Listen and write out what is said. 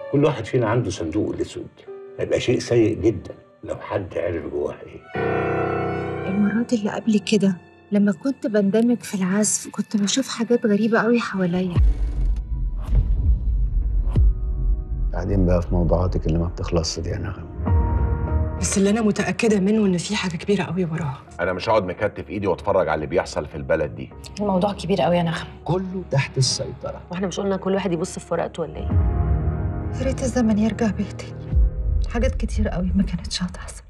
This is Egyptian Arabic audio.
كل واحد فينا عنده صندوق الاسود هيبقى شيء سيء جدا لو حد عرف جواه ايه المرات اللي قبل كده لما كنت بندمج في العزف كنت بشوف حاجات غريبة قوي حواليا بعدين بقى في موضوعاتك اللي ما بتخلصش دي يا نغم بس اللي انا متاكده منه ان في حاجه كبيره قوي وراها انا مش هقعد مكتف ايدي واتفرج على اللي بيحصل في البلد دي الموضوع كبير قوي يا نغم كله تحت السيطرة واحنا مش قلنا كل واحد يبص في ورقته ولا ايه يا ريت الزمن يرجع بيا تاني حاجات كتير قوي ما كانتش هتحصل